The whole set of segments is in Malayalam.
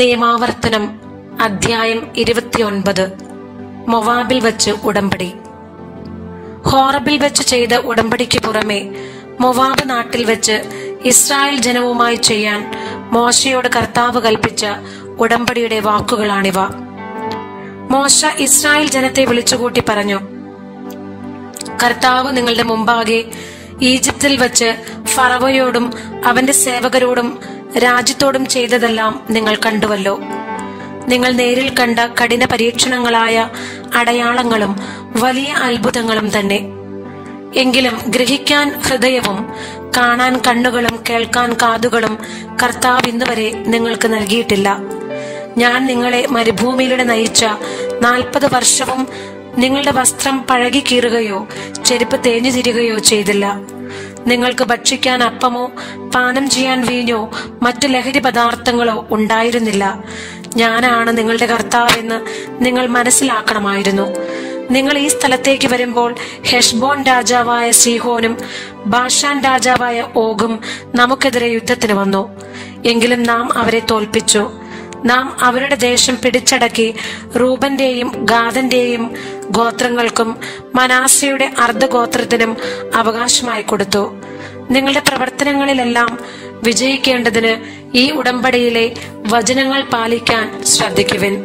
നിയമാവർത്തനം അധ്യായം ഇരുപത്തിയൊൻപത് മൊവാബിൽ വച്ച് ഉടമ്പടി ഹോറബിൽ വെച്ച് ചെയ്ത ഉടമ്പടിക്ക് പുറമെ മൊവാബ് നാട്ടിൽ വെച്ച് ഇസ്രായേൽ ജനവുമായി ചെയ്യാൻ മോശയോട് കർത്താവ് കൽപ്പിച്ച ഉടമ്പടിയുടെ വാക്കുകളാണിവ മോശ ഇസ്രായേൽ ജനത്തെ വിളിച്ചുകൂട്ടി പറഞ്ഞു കർത്താവ് നിങ്ങളുടെ മുമ്പാകെ ഈജിപ്തിൽ വച്ച് ഫറവയോടും അവന്റെ സേവകരോടും രാജ്യത്തോടും ചെയ്തതെല്ലാം നിങ്ങൾ കണ്ടുവല്ലോ നിങ്ങൾ നേരിൽ കണ്ട കഠിന പരീക്ഷണങ്ങളായ അടയാളങ്ങളും വലിയ അത്ഭുതങ്ങളും തന്നെ എങ്കിലും ഗ്രഹിക്കാൻ ഹൃദയവും കാണാൻ കണ്ണുകളും കേൾക്കാൻ കാതുകളും കർത്താവ് ഇന്നുവരെ നിങ്ങൾക്ക് നൽകിയിട്ടില്ല ഞാൻ നിങ്ങളെ മരുഭൂമിയിലൂടെ നയിച്ച നാൽപ്പത് വർഷവും നിങ്ങളുടെ വസ്ത്രം പഴകി കീറുകയോ ചെരുപ്പ് തേഞ്ഞു തിരികയോ ചെയ്തില്ല നിങ്ങൾക്ക് ഭക്ഷിക്കാൻ അപ്പമോ പാനം ചെയ്യാൻ വീഞ്ഞോ മറ്റു ലഹരി പദാർത്ഥങ്ങളോ ഉണ്ടായിരുന്നില്ല ഞാനാണ് നിങ്ങളുടെ കർത്താവെന്ന് നിങ്ങൾ മനസ്സിലാക്കണമായിരുന്നു നിങ്ങൾ ഈ സ്ഥലത്തേക്ക് വരുമ്പോൾ ഹെഷ്ബോൻ രാജാവായ സീഹോനും ബാഷാൻ രാജാവായ ഓഗും നമുക്കെതിരെ യുദ്ധത്തിന് വന്നു എങ്കിലും നാം അവരെ തോൽപ്പിച്ചു നാം അവരുടെ ദേശം പിടിച്ചടക്കി റൂബന്റെയും ഗാദന്റെയും ഗോത്രങ്ങൾക്കും മനാസയുടെ അർദ്ധഗോത്രത്തിനും അവകാശമായി കൊടുത്തു നിങ്ങളുടെ പ്രവർത്തനങ്ങളിലെല്ലാം വിജയിക്കേണ്ടതിന് ഈ ഉടമ്പടിയിലെ വചനങ്ങൾ പാലിക്കാൻ ശ്രദ്ധിക്കുവിൻ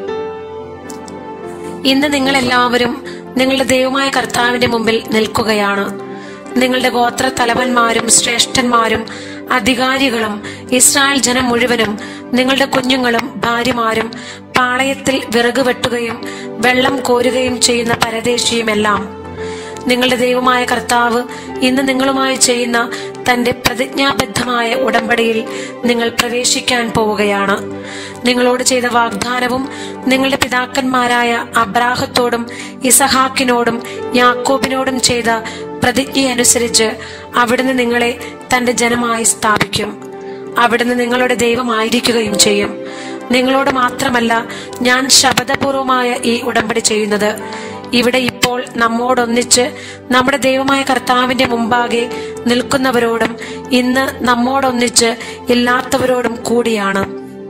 ഇന്ന് നിങ്ങൾ എല്ലാവരും നിങ്ങളുടെ ദൈവമായ കർത്താവിന്റെ മുമ്പിൽ നിൽക്കുകയാണ് നിങ്ങളുടെ ഗോത്ര തലവന്മാരും ശ്രേഷ്ഠന്മാരും അധികാരികളും ഇസ്രായേൽ ജനം മുഴുവനും നിങ്ങളുടെ കുഞ്ഞുങ്ങളും ഭാര്യമാരും പാളയത്തിൽ വിറക് വെട്ടുകയും വെള്ളം കോരുകയും ചെയ്യുന്ന പരദേശിയുമെല്ലാം നിങ്ങളുടെ ദൈവമായ കർത്താവ് ഇന്ന് നിങ്ങളുമായി ചെയ്യുന്ന തന്റെ പ്രതിജ്ഞാബദ്ധമായ ഉടമ്പടിയിൽ നിങ്ങൾ പ്രവേശിക്കാൻ പോവുകയാണ് നിങ്ങളോട് ചെയ്ത വാഗ്ദാനവും നിങ്ങളുടെ പിതാക്കന്മാരായ അബ്രാഹത്തോടും ഇസഹാക്കിനോടും യാക്കോബിനോടും ചെയ്ത പ്രതിജ്ഞയനുസരിച്ച് അവിടുന്ന് നിങ്ങളെ തന്റെ ജനമായി സ്ഥാപിക്കും അവിടുന്ന് നിങ്ങളുടെ ദൈവമായിരിക്കുകയും ചെയ്യും നിങ്ങളോട് മാത്രമല്ല ഞാൻ ശപഥപൂർവമായ ഈ ഉടമ്പടി ചെയ്യുന്നത് ഇവിടെ ഇപ്പോൾ നമ്മോടൊന്നിച്ച് നമ്മുടെ ദൈവമായ കർത്താവിന്റെ മുമ്പാകെ നിൽക്കുന്നവരോടും ഇന്ന് നമ്മോടൊന്നിച്ച് ഇല്ലാത്തവരോടും കൂടിയാണ്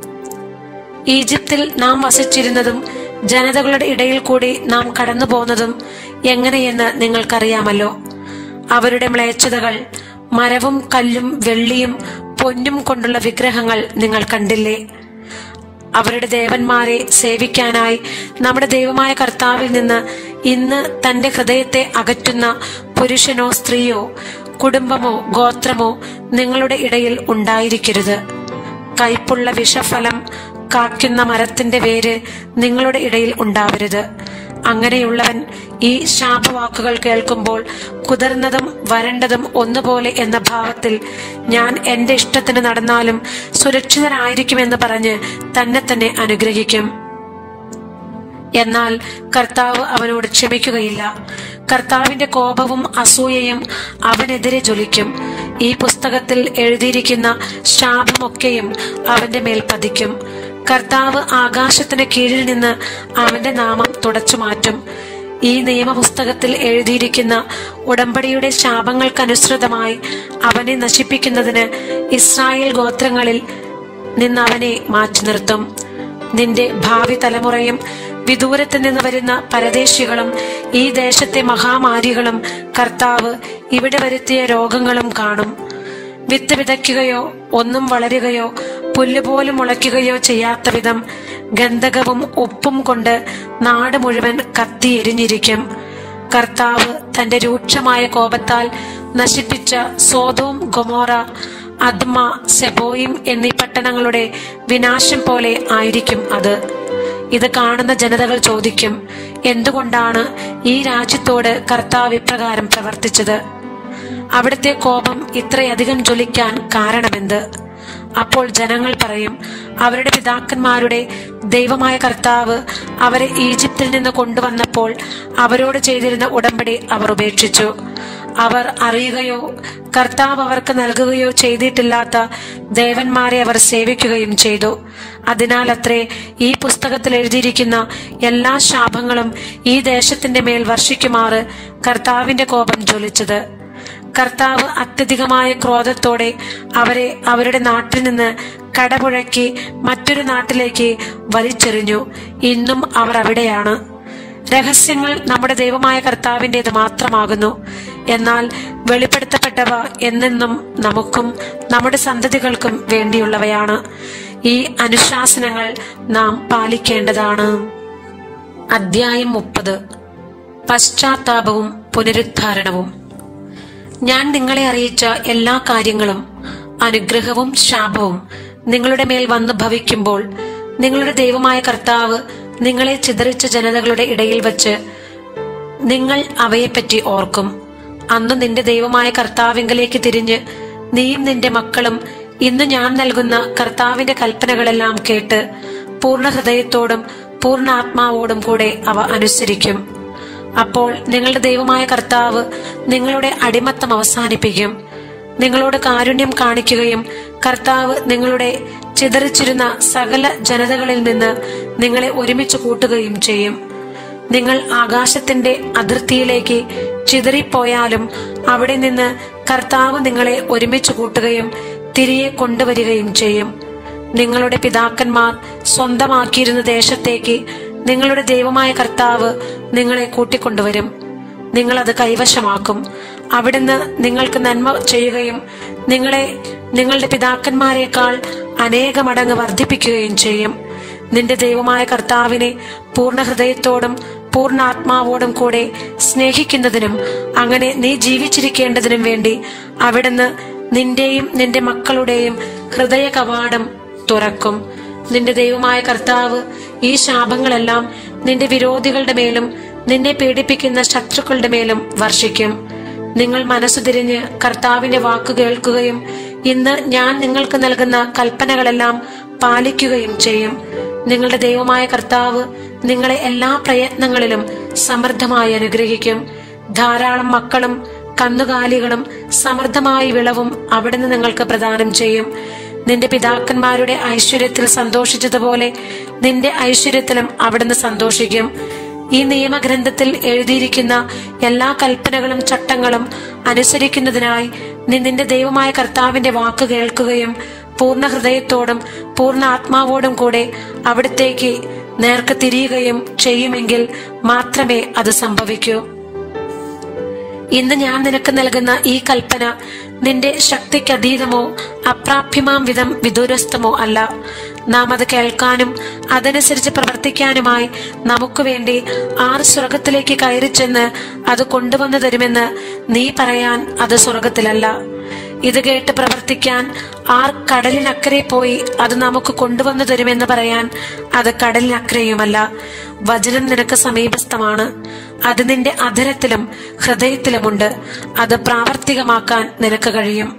ഈജിപ്തിൽ നാം വസിച്ചിരുന്നതും ജനതകളുടെ ഇടയിൽ കൂടി നാം കടന്നു പോന്നതും എങ്ങനെയെന്ന് നിങ്ങൾക്കറിയാമല്ലോ അവരുടെ മ്ലേച്ഛതകൾ മരവും കല്ലും വെള്ളിയും പൊന്നും കൊണ്ടുള്ള വിഗ്രഹങ്ങൾ നിങ്ങൾ കണ്ടില്ലേ അവരുടെ ദേവന്മാരെ സേവിക്കാനായി നമ്മുടെ ദൈവമായ കർത്താവിൽ നിന്ന് ഇന്ന് തന്റെ ഹൃദയത്തെ അകറ്റുന്ന പുരുഷനോ സ്ത്രീയോ കുടുംബമോ ഗോത്രമോ നിങ്ങളുടെ ഇടയിൽ ഉണ്ടായിരിക്കരുത് കയ്പുള്ള വിഷഫലം കാക്കുന്ന മരത്തിന്റെ വേര് നിങ്ങളുടെ ഇടയിൽ ഉണ്ടാവരുത് അങ്ങനെയുള്ളവൻ ഈ ശാപവാക്കുകൾ കേൾക്കുമ്പോൾ കുതിർന്നതും വരണ്ടതും ഒന്നുപോലെ എന്ന ഭാവത്തിൽ ഞാൻ എന്റെ ഇഷ്ടത്തിന് നടന്നാലും സുരക്ഷിതനായിരിക്കുമെന്ന് പറഞ്ഞ് തന്നെ തന്നെ അനുഗ്രഹിക്കും എന്നാൽ കർത്താവ് അവനോട് ക്ഷമിക്കുകയില്ല കർത്താവിന്റെ കോപവും അസൂയയും അവനെതിരെ ജ്വലിക്കും ഈ പുസ്തകത്തിൽ എഴുതിയിരിക്കുന്ന ശാപമൊക്കെയും അവന്റെ മേൽ പതിക്കും കർത്താവ് ആകാശത്തിന് കീഴിൽ നിന്ന് അവന്റെ നാമം തുടച്ചു മാറ്റും ഈ നിയമപുസ്തകത്തിൽ എഴുതിയിരിക്കുന്ന ഉടമ്പടിയുടെ ശാപങ്ങൾക്കനുസൃതമായി അവനെ നശിപ്പിക്കുന്നതിന് ഇസ്രായേൽ ഗോത്രങ്ങളിൽ നിന്ന് അവനെ മാറ്റി നിർത്തും നിന്റെ ഭാവി തലമുറയും വിദൂരത്ത് നിന്ന് വരുന്ന പരദേശികളും ഈ ദേശത്തെ മഹാമാരികളും കർത്താവ് ഇവിടെ വരുത്തിയ രോഗങ്ങളും കാണും വിത്ത് വിതയ്ക്കുകയോ ഒന്നും വളരുകയോ പുല്ലുപോലും മുളയ്ക്കുകയോ ചെയ്യാത്ത വിധം ഗന്ധകവും ഉപ്പും കൊണ്ട് നാട് മുഴുവൻ കത്തി എരിഞ്ഞിരിക്കും കർത്താവ് തന്റെ രൂക്ഷമായ കോപത്താൽ നശിപ്പിച്ച സോതോം ഗൊമോറ അദ്മ സെബോയിം എന്നീ പട്ടണങ്ങളുടെ വിനാശം പോലെ ആയിരിക്കും അത് ഇത് കാണുന്ന ജനതകൾ ചോദിക്കും എന്തുകൊണ്ടാണ് ഈ രാജ്യത്തോട് കർത്താവ് ഇപ്രകാരം പ്രവർത്തിച്ചത് അവിടുത്തെ കോപം ഇത്രയധികം ജ്വലിക്കാൻ കാരണമെന്ത് അപ്പോൾ ജനങ്ങൾ പറയും അവരുടെ പിതാക്കന്മാരുടെ ദൈവമായ കർത്താവ് അവരെ ഈജിപ്തിൽ നിന്ന് കൊണ്ടുവന്നപ്പോൾ അവരോട് ചെയ്തിരുന്ന ഉടമ്പടി അവർ ഉപേക്ഷിച്ചു അവർ അറിയുകയോ കർത്താവ് അവർക്ക് നൽകുകയോ ചെയ്തിട്ടില്ലാത്ത ദേവന്മാരെ അവർ സേവിക്കുകയും ചെയ്തു അതിനാൽ അത്രേ ഈ പുസ്തകത്തിൽ എഴുതിയിരിക്കുന്ന എല്ലാ ശാപങ്ങളും ഈ ദേശത്തിന്റെ മേൽ വർഷിക്കുമാറ് കർത്താവിന്റെ കോപം ജ്വലിച്ചത് കർത്താവ് അത്യധികമായ ക്രോധത്തോടെ അവരെ അവരുടെ നാട്ടിൽ നിന്ന് കടപുഴക്കി മറ്റൊരു നാട്ടിലേക്ക് വലിച്ചെറിഞ്ഞു ഇന്നും അവർ അവിടെയാണ് രഹസ്യങ്ങൾ നമ്മുടെ ദൈവമായ കർത്താവിൻ്റെത് മാത്രമാകുന്നു എന്നാൽ വെളിപ്പെടുത്തപ്പെട്ടവ എന്നെന്നും നമുക്കും നമ്മുടെ സന്തതികൾക്കും വേണ്ടിയുള്ളവയാണ് ഈ അനുശാസനങ്ങൾ നാം പാലിക്കേണ്ടതാണ് അധ്യായം മുപ്പത് പശ്ചാത്താപവും പുനരുദ്ധാരണവും ഞാൻ നിങ്ങളെ അറിയിച്ച എല്ലാ കാര്യങ്ങളും അനുഗ്രഹവും ശാപവും നിങ്ങളുടെ മേൽ വന്നു ഭവിക്കുമ്പോൾ നിങ്ങളുടെ ദൈവമായ കർത്താവ് നിങ്ങളെ ചിതറിച്ച ജനതകളുടെ ഇടയിൽ വച്ച് നിങ്ങൾ അവയെപ്പറ്റി ഓർക്കും അന്ന് നിന്റെ ദൈവമായ കർത്താവിങ്കലേക്ക് തിരിഞ്ഞ് നീയും നിന്റെ മക്കളും ഇന്ന് ഞാൻ നൽകുന്ന കർത്താവിന്റെ കൽപ്പനകളെല്ലാം കേട്ട് പൂർണ്ണ ഹൃദയത്തോടും പൂർണ്ണ ആത്മാവോടും കൂടെ അവ അനുസരിക്കും അപ്പോൾ നിങ്ങളുടെ ദൈവമായ കർത്താവ് നിങ്ങളുടെ അടിമത്തം അവസാനിപ്പിക്കും നിങ്ങളോട് കാരുണ്യം കാണിക്കുകയും കർത്താവ് നിങ്ങളുടെ ചിതറിച്ചിരുന്ന സകല ജനതകളിൽ നിന്ന് നിങ്ങളെ ഒരുമിച്ച് കൂട്ടുകയും ചെയ്യും നിങ്ങൾ ആകാശത്തിന്റെ അതിർത്തിയിലേക്ക് ചിതറിപ്പോയാലും അവിടെ നിന്ന് കർത്താവ് നിങ്ങളെ ഒരുമിച്ച് കൂട്ടുകയും തിരികെ കൊണ്ടുവരികയും ചെയ്യും നിങ്ങളുടെ പിതാക്കന്മാർ സ്വന്തമാക്കിയിരുന്ന ദേശത്തേക്ക് നിങ്ങളുടെ ദൈവമായ കർത്താവ് നിങ്ങളെ കൂട്ടിക്കൊണ്ടുവരും നിങ്ങൾ അത് കൈവശമാക്കും അവിടുന്ന് നിങ്ങൾക്ക് നന്മ ചെയ്യുകയും നിങ്ങളെ നിങ്ങളുടെ പിതാക്കന്മാരെക്കാൾ അനേക മടങ്ങ് വർദ്ധിപ്പിക്കുകയും ചെയ്യും നിന്റെ ദൈവമായ കർത്താവിനെ പൂർണ്ണ ഹൃദയത്തോടും പൂർണ്ണ ആത്മാവോടും കൂടെ സ്നേഹിക്കുന്നതിനും അങ്ങനെ നീ ജീവിച്ചിരിക്കേണ്ടതിനും വേണ്ടി അവിടുന്ന് നിന്റെയും നിന്റെ മക്കളുടെയും ഹൃദയ കവാടം തുറക്കും നിന്റെ ദൈവമായ കർത്താവ് ഈ ശാപങ്ങളെല്ലാം നിന്റെ വിരോധികളുടെ മേലും നിന്നെ പീഡിപ്പിക്കുന്ന ശത്രുക്കളുടെ മേലും വർഷിക്കും നിങ്ങൾ മനസ്സു തിരിഞ്ഞ് കർത്താവിന്റെ വാക്ക് കേൾക്കുകയും ഇന്ന് ഞാൻ നിങ്ങൾക്ക് നൽകുന്ന കൽപ്പനകളെല്ലാം പാലിക്കുകയും ചെയ്യും നിങ്ങളുടെ ദൈവമായ കർത്താവ് നിങ്ങളെ എല്ലാ പ്രയത്നങ്ങളിലും സമൃദ്ധമായി അനുഗ്രഹിക്കും ധാരാളം മക്കളും കന്നുകാലികളും സമൃദ്ധമായ വിളവും അവിടുന്ന് നിങ്ങൾക്ക് പ്രദാനം ചെയ്യും നിന്റെ പിതാക്കന്മാരുടെ ഐശ്വര്യത്തിൽ സന്തോഷിച്ചതുപോലെ നിന്റെ ഐശ്വര്യത്തിലും അവിടുന്ന് സന്തോഷിക്കും ഈ നിയമഗ്രന്ഥത്തിൽ എഴുതിയിരിക്കുന്ന എല്ലാ കൽപ്പനകളും ചട്ടങ്ങളും അനുസരിക്കുന്നതിനായി നീ നിന്റെ ദൈവമായ കർത്താവിന്റെ വാക്ക് കേൾക്കുകയും പൂർണ്ണ ഹൃദയത്തോടും പൂർണ്ണ ആത്മാവോടും കൂടെ അവിടത്തേക്ക് നേർക്ക് തിരിയുകയും ചെയ്യുമെങ്കിൽ മാത്രമേ അത് സംഭവിക്കൂ ഇന്ന് ഞാൻ നിനക്ക് നൽകുന്ന ഈ കൽപ്പന നിന്റെ ശക്തിക്ക് അതീതമോ അപ്രാപ്യമാം വിധം വിദൂരസ്ഥമോ അല്ല നാം അത് കേൾക്കാനും അതനുസരിച്ച് പ്രവർത്തിക്കാനുമായി നമുക്ക് വേണ്ടി ആർ സ്വർഗത്തിലേക്ക് കയറി ചെന്ന് അത് കൊണ്ടുവന്നു തരുമെന്ന് നീ പറയാൻ അത് സ്വർഗത്തിലല്ല ഇത് കേട്ട് പ്രവർത്തിക്കാൻ ആർ കടലിനക്കരെ പോയി അത് നമുക്ക് കൊണ്ടുവന്നു തരുമെന്ന് പറയാൻ അത് കടലിനക്കരെയുമല്ല വചനം നിനക്ക് സമീപസ്ഥമാണ് അത് നിന്റെ അധരത്തിലും ഹൃദയത്തിലുമുണ്ട് അത് പ്രാവർത്തികമാക്കാൻ നിനക്ക് കഴിയും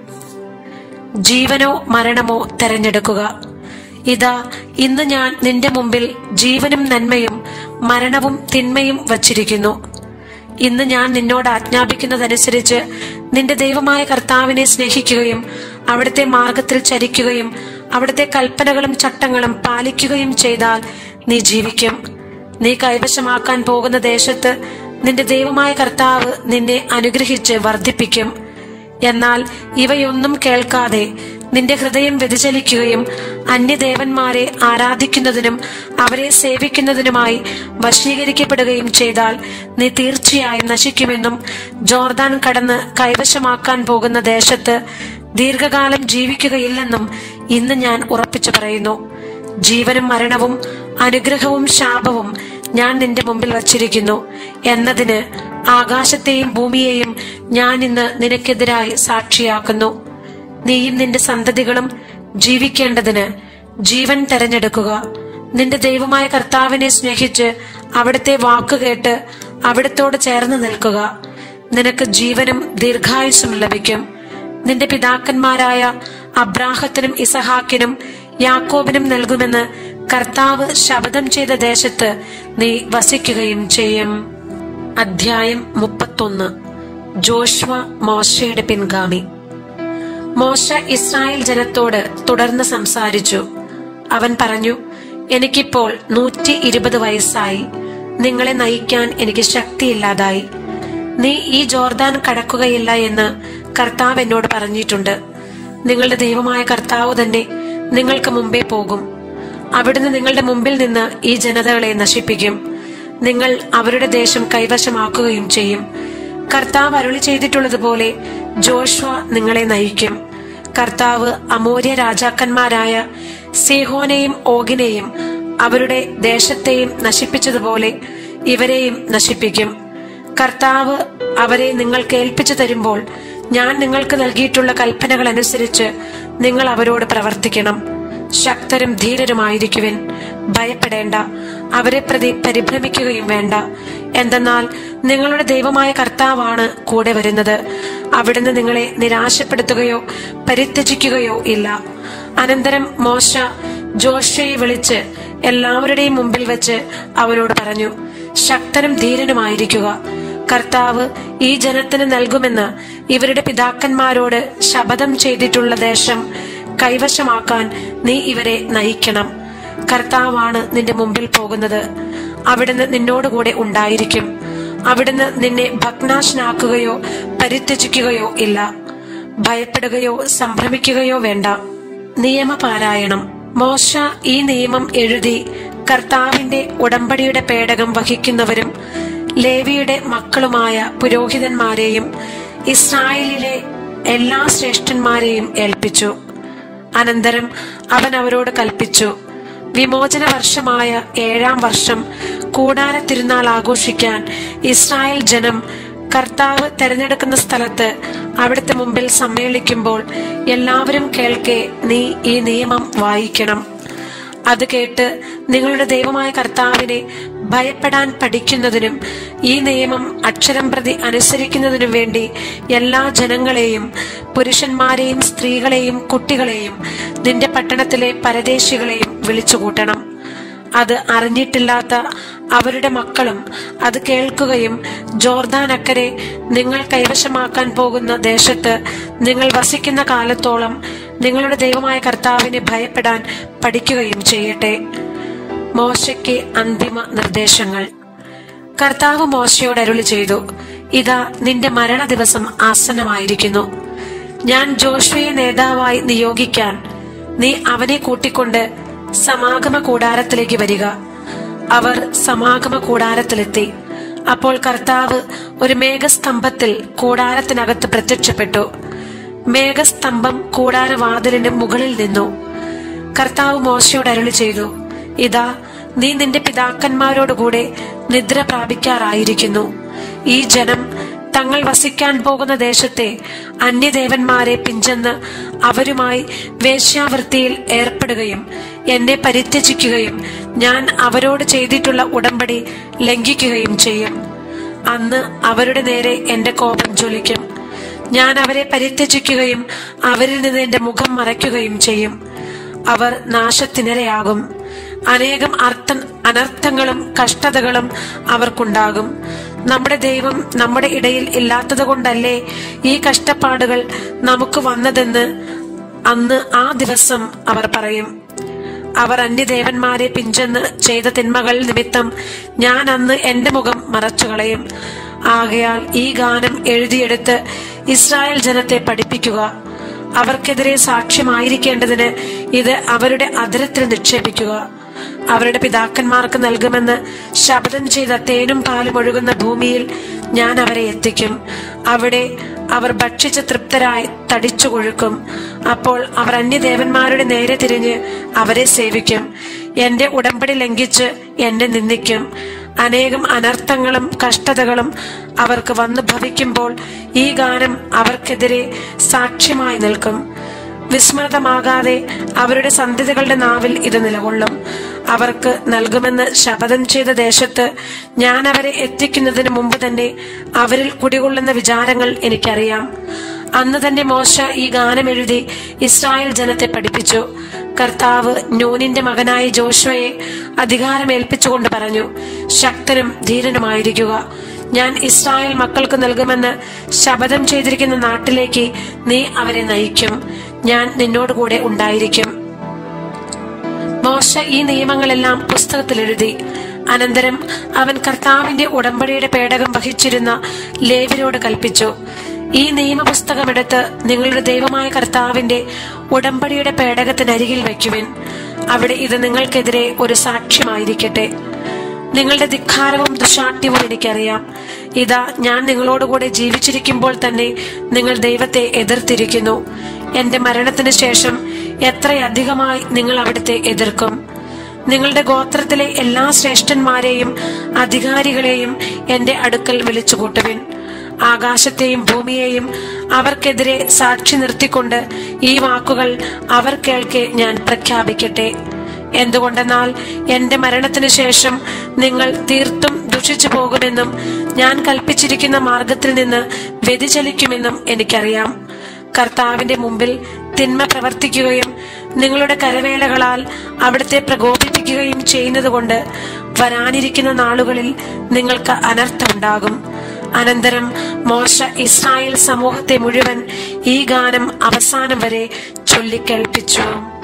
ജീവനോ മരണമോ തെരഞ്ഞെടുക്കുക ഇതാ ഇന്ന് ഞാൻ നിന്റെ മുമ്പിൽ ജീവനും നന്മയും മരണവും തിന്മയും വച്ചിരിക്കുന്നു ഇന്ന് ഞാൻ നിന്നോട് ആജ്ഞാപിക്കുന്നതനുസരിച്ച് നിന്റെ ദൈവമായ കർത്താവിനെ സ്നേഹിക്കുകയും അവിടുത്തെ മാർഗത്തിൽ ചരിക്കുകയും അവിടുത്തെ കൽപ്പനകളും ചട്ടങ്ങളും പാലിക്കുകയും ചെയ്താൽ നീ ജീവിക്കും നീ കൈവശമാക്കാൻ പോകുന്ന ദേശത്ത് നിന്റെ ദൈവമായ കർത്താവ് നിന്നെ അനുഗ്രഹിച്ച് വർദ്ധിപ്പിക്കും എന്നാൽ ഇവയൊന്നും കേൾക്കാതെ നിന്റെ ഹൃദയം വ്യതിചലിക്കുകയും അന്യദേവന്മാരെ ആരാധിക്കുന്നതിനും അവരെ സേവിക്കുന്നതിനുമായി വശീകരിക്കപ്പെടുകയും ചെയ്താൽ നീ തീർച്ചയായും നശിക്കുമെന്നും ജോർദാൻ കടന്ന് കൈവശമാക്കാൻ പോകുന്ന ദേശത്ത് ദീർഘകാലം ജീവിക്കുകയില്ലെന്നും ഇന്ന് ഞാൻ ഉറപ്പിച്ചു പറയുന്നു ജീവനും മരണവും അനുഗ്രഹവും ശാപവും ഞാൻ നിന്റെ മുമ്പിൽ വച്ചിരിക്കുന്നു എന്നതിന് ആകാശത്തെയും ഭൂമിയെയും ഞാൻ ഇന്ന് നിനക്കെതിരായി സാക്ഷിയാക്കുന്നു നീയും നിന്റെ സന്തതികളും ജീവിക്കേണ്ടതിന് ജീവൻ തെരഞ്ഞെടുക്കുക നിന്റെ ദൈവമായ കർത്താവിനെ സ്നേഹിച്ച് അവിടുത്തെ വാക്കുകേട്ട് അവിടത്തോട് ചേർന്ന് നിൽക്കുക നിനക്ക് ജീവനും ദീർഘായുസും ലഭിക്കും നിന്റെ പിതാക്കന്മാരായ അബ്രാഹത്തിനും ഇസഹാക്കിനും യാക്കോബിനും നൽകുമെന്ന് കർത്താവ് ശപഥം ചെയ്ത ദേശത്ത് നീ വസിക്കുകയും ചെയ്യും അധ്യായം മുപ്പത്തൊന്ന് ജോഷ്വ മോശയുടെ പിൻഗാമി മോശ ഇസ്രായേൽ ജനത്തോട് തുടർന്ന് സംസാരിച്ചു അവൻ പറഞ്ഞു എനിക്കിപ്പോൾ നൂറ്റി ഇരുപത് വയസ്സായി നിങ്ങളെ നയിക്കാൻ എനിക്ക് ശക്തിയില്ലാതായി നീ ഈ ജോർദാൻ കടക്കുകയില്ല എന്ന് കർത്താവ് എന്നോട് പറഞ്ഞിട്ടുണ്ട് നിങ്ങളുടെ ദൈവമായ കർത്താവ് തന്നെ നിങ്ങൾക്ക് മുമ്പേ പോകും അവിടുന്ന് നിങ്ങളുടെ മുമ്പിൽ നിന്ന് ഈ ജനതകളെ നശിപ്പിക്കും നിങ്ങൾ അവരുടെ ദേശം കൈവശമാക്കുകയും ചെയ്യും കർത്താവ് അരുളി ചെയ്തിട്ടുള്ളതുപോലെ ജോഷ്വ നിങ്ങളെ നയിക്കും കർത്താവ് അമൂര്യ രാജാക്കന്മാരായ സീഹോനെയും ഓഗിനെയും അവരുടെ ദേശത്തെയും നശിപ്പിച്ചതുപോലെ ഇവരെയും നശിപ്പിക്കും കർത്താവ് അവരെ നിങ്ങൾക്ക് ഏൽപ്പിച്ചു തരുമ്പോൾ ഞാൻ നിങ്ങൾക്ക് നൽകിയിട്ടുള്ള കൽപ്പനകൾ അനുസരിച്ച് നിങ്ങൾ അവരോട് പ്രവർത്തിക്കണം ശക്തരും ധീരരുമായിരിക്കുവിൻ ഭയപ്പെടേണ്ട അവരെ പ്രതി പരിഭ്രമിക്കുകയും വേണ്ട എന്തെന്നാൽ നിങ്ങളുടെ ദൈവമായ കർത്താവാണ് കൂടെ വരുന്നത് അവിടുന്ന് നിങ്ങളെ നിരാശപ്പെടുത്തുകയോ പരിത്യജിക്കുകയോ ഇല്ല അനന്തരം മോശ ജോഷയെ വിളിച്ച് എല്ലാവരുടെയും മുമ്പിൽ വെച്ച് അവനോട് പറഞ്ഞു ശക്തനും ധീരനുമായിരിക്കുക കർത്താവ് ഈ ജനത്തിന് നൽകുമെന്ന് ഇവരുടെ പിതാക്കന്മാരോട് ശപഥം ചെയ്തിട്ടുള്ള ദേശം കൈവശമാക്കാൻ നീ ഇവരെ നയിക്കണം കർത്താവാണ് നിന്റെ മുമ്പിൽ പോകുന്നത് അവിടുന്ന് നിന്നോടുകൂടെ ഉണ്ടായിരിക്കും അവിടുന്ന് നിന്നെ ഭഗ്നാശനാക്കുകയോ പരിത്യജിക്കുകയോ ഇല്ല ഭയപ്പെടുകയോ സംഭ്രമിക്കുകയോ വേണ്ട നിയമപാരായണം മോശ ഈ നിയമം എഴുതി കർത്താവിന്റെ ഉടമ്പടിയുടെ പേടകം വഹിക്കുന്നവരും ലേവിയുടെ മക്കളുമായ പുരോഹിതന്മാരെയും ഇസ്രായേലിലെ എല്ലാ ശ്രേഷ്ഠന്മാരെയും ഏൽപ്പിച്ചു അനന്തരം അവൻ അവരോട് കൽപ്പിച്ചു വിമോചന വർഷമായ ഏഴാം വർഷം കൂടാര തിരുനാൾ ആഘോഷിക്കാൻ ഇസ്രായേൽ ജനം കർത്താവ് തെരഞ്ഞെടുക്കുന്ന സ്ഥലത്ത് അവിടുത്തെ മുമ്പിൽ സമ്മേളിക്കുമ്പോൾ എല്ലാവരും കേൾക്കെ നീ ഈ നിയമം വായിക്കണം അത് കേട്ട് നിങ്ങളുടെ ദൈവമായ കർത്താവിനെ ഭയപ്പെടാൻ പഠിക്കുന്നതിനും ഈ നിയമം അക്ഷരം പ്രതി അനുസരിക്കുന്നതിനും വേണ്ടി എല്ലാ ജനങ്ങളെയും പുരുഷന്മാരെയും സ്ത്രീകളെയും കുട്ടികളെയും നിന്റെ പട്ടണത്തിലെ പരദേശികളെയും വിളിച്ചുകൂട്ടണം അത് അറിഞ്ഞിട്ടില്ലാത്ത അവരുടെ മക്കളും അത് കേൾക്കുകയും ജോർദാൻ അക്കരെ നിങ്ങൾ കൈവശമാക്കാൻ പോകുന്ന ദേശത്ത് നിങ്ങൾ വസിക്കുന്ന കാലത്തോളം നിങ്ങളുടെ ദൈവമായ കർത്താവിനെ ഭയപ്പെടാൻ പഠിക്കുകയും ചെയ്യട്ടെ മോശയ്ക്ക് അന്തിമ നിർദ്ദേശങ്ങൾ കർത്താവ് മോശയോട് അരുളി ചെയ്തു ഇതാ നിന്റെ മരണ ദിവസം ആസന്നമായിരിക്കുന്നു ഞാൻ ജോഷ്വയെ നേതാവായി നിയോഗിക്കാൻ നീ അവനെ കൂട്ടിക്കൊണ്ട് സമാഗമ കൂടാരത്തിലേക്ക് വരിക അവർ സമാഗമ കൂടാരത്തിലെത്തി അപ്പോൾ കർത്താവ് ഒരു മേഘസ്തംഭത്തിൽ കൂടാരത്തിനകത്ത് പ്രത്യക്ഷപ്പെട്ടു മേഘസ്തംഭം കൂടാരവാതിലിന് മുകളിൽ നിന്നു കർത്താവ് മോശയോട് അരുളി ചെയ്തു ഇതാ നീ നിന്റെ പിതാക്കന്മാരോടുകൂടെ നിദ്ര പ്രാപിക്കാറായിരിക്കുന്നു ഈ ജനം തങ്ങൾ വസിക്കാൻ പോകുന്ന ദേശത്തെ അന്യദേവന്മാരെ പിഞ്ചെന്ന് അവരുമായി വേശ്യാവൃത്തിയിൽ ഏർപ്പെടുകയും എന്നെ പരിത്യജിക്കുകയും ഞാൻ അവരോട് ചെയ്തിട്ടുള്ള ഉടമ്പടി ലംഘിക്കുകയും ചെയ്യും അന്ന് അവരുടെ നേരെ എന്റെ കോപം ജ്വലിക്കും ഞാൻ അവരെ പരിത്യജിക്കുകയും അവരിൽ നിന്ന് എന്റെ മുഖം മറയ്ക്കുകയും ചെയ്യും അവർ നാശത്തിനിരയാകും അനേകം അർത്ഥ അനർത്ഥങ്ങളും കഷ്ടതകളും അവർക്കുണ്ടാകും നമ്മുടെ ദൈവം നമ്മുടെ ഇടയിൽ ഇല്ലാത്തത് കൊണ്ടല്ലേ ഈ കഷ്ടപ്പാടുകൾ നമുക്ക് വന്നതെന്ന് അന്ന് ആ ദിവസം അവർ പറയും അവർ അന്യദേവന്മാരെ പിഞ്ചെന്ന് ചെയ്ത തിന്മകൾ നിമിത്തം ഞാൻ അന്ന് എന്റെ മുഖം മറച്ചുകളയും ആകയാൽ ഈ ഗാനം എഴുതിയെടുത്ത് ഇസ്രായേൽ ജനത്തെ പഠിപ്പിക്കുക അവർക്കെതിരെ സാക്ഷ്യമായിരിക്കേണ്ടതിന് ഇത് അവരുടെ അതിരത്തിൽ നിക്ഷേപിക്കുക അവരുടെ പിതാക്കന്മാർക്ക് നൽകുമെന്ന് ശപഥം ചെയ്ത തേനും പാലും ഒഴുകുന്ന ഭൂമിയിൽ ഞാൻ അവരെ എത്തിക്കും അവിടെ അവർ ഭക്ഷിച്ച് തൃപ്തരായി തടിച്ചു കൊഴുക്കും അപ്പോൾ അവർ അന്യദേവന്മാരുടെ നേരെ തിരിഞ്ഞ് അവരെ സേവിക്കും എന്റെ ഉടമ്പടി ലംഘിച്ച് എന്നെ നിന്ദിക്കും അനേകം അനർത്ഥങ്ങളും കഷ്ടതകളും അവർക്ക് വന്നു ഭവിക്കുമ്പോൾ ഈ ഗാനം അവർക്കെതിരെ സാക്ഷ്യമായി നിൽക്കും വിസ്മൃതമാകാതെ അവരുടെ സന്ധിതകളുടെ നാവിൽ ഇത് നിലകൊള്ളും അവർക്ക് നൽകുമെന്ന് ശപഥം ചെയ്ത ദേശത്ത് ഞാൻ അവരെ എത്തിക്കുന്നതിന് മുമ്പ് തന്നെ അവരിൽ കുടികൊള്ളുന്ന വിചാരങ്ങൾ എനിക്കറിയാം അന്ന് തന്നെ മോശ ഈ ഗാനം എഴുതി ഇസ്രായേൽ ജനത്തെ പഠിപ്പിച്ചു കർത്താവ് നൂനിന്റെ മകനായ ജോഷുവയെ അധികാരമേൽപ്പിച്ചുകൊണ്ട് പറഞ്ഞു ശക്തനും ധീരനുമായിരിക്കുക ഞാൻ ഇസ്രായേൽ മക്കൾക്ക് നൽകുമെന്ന് ശപഥം ചെയ്തിരിക്കുന്ന നാട്ടിലേക്ക് നീ അവരെ നയിക്കും ഞാൻ നിന്നോട് കൂടെ ഉണ്ടായിരിക്കും മോശ ഈ നിയമങ്ങളെല്ലാം പുസ്തകത്തിൽ എഴുതി അനന്തരം അവൻ കർത്താവിന്റെ ഉടമ്പടിയുടെ പേടകം വഹിച്ചിരുന്ന ലേവരോട് കൽപ്പിച്ചു ഈ നിയമപുസ്തകമെടുത്ത് നിങ്ങളുടെ ദൈവമായ കർത്താവിന്റെ ഉടമ്പടിയുടെ പേടകത്തിനരികിൽ വയ്ക്കുവിൻ അവിടെ ഇത് നിങ്ങൾക്കെതിരെ ഒരു സാക്ഷ്യമായിരിക്കട്ടെ നിങ്ങളുടെ ധിക്കാരവും ദുശാഠ്യവും എനിക്കറിയാം ഇതാ ഞാൻ നിങ്ങളോടുകൂടെ ജീവിച്ചിരിക്കുമ്പോൾ തന്നെ നിങ്ങൾ ദൈവത്തെ എതിർത്തിരിക്കുന്നു എന്റെ മരണത്തിന് ശേഷം എത്രയധികമായി നിങ്ങൾ അവിടുത്തെ എതിർക്കും നിങ്ങളുടെ ഗോത്രത്തിലെ എല്ലാ ശ്രേഷ്ഠന്മാരെയും അധികാരികളെയും എന്റെ അടുക്കൽ വിളിച്ചു കൂട്ടുവിൻ ആകാശത്തെയും ഭൂമിയെയും അവർക്കെതിരെ സാക്ഷി നിർത്തിക്കൊണ്ട് ഈ വാക്കുകൾ അവർ കേൾക്കെ ഞാൻ പ്രഖ്യാപിക്കട്ടെ എന്തുകൊണ്ടെന്നാൽ എന്റെ മരണത്തിന് ശേഷം നിങ്ങൾ തീർത്തും ദുഷിച്ചു പോകുമെന്നും ഞാൻ കൽപ്പിച്ചിരിക്കുന്ന മാർഗത്തിൽ നിന്ന് വ്യതിചലിക്കുമെന്നും എനിക്കറിയാം കർത്താവിന്റെ മുമ്പിൽ തിന്മ പ്രവർത്തിക്കുകയും നിങ്ങളുടെ കരവേലകളാൽ അവിടുത്തെ പ്രകോപിപ്പിക്കുകയും ചെയ്യുന്നതുകൊണ്ട് വരാനിരിക്കുന്ന നാളുകളിൽ നിങ്ങൾക്ക് അനർത്ഥമുണ്ടാകും അനന്തരം മോശ ഇസ്രായേൽ സമൂഹത്തെ മുഴുവൻ ഈ ഗാനം അവസാനം വരെ ചൊല്ലിക്കേൾപ്പിച്ചു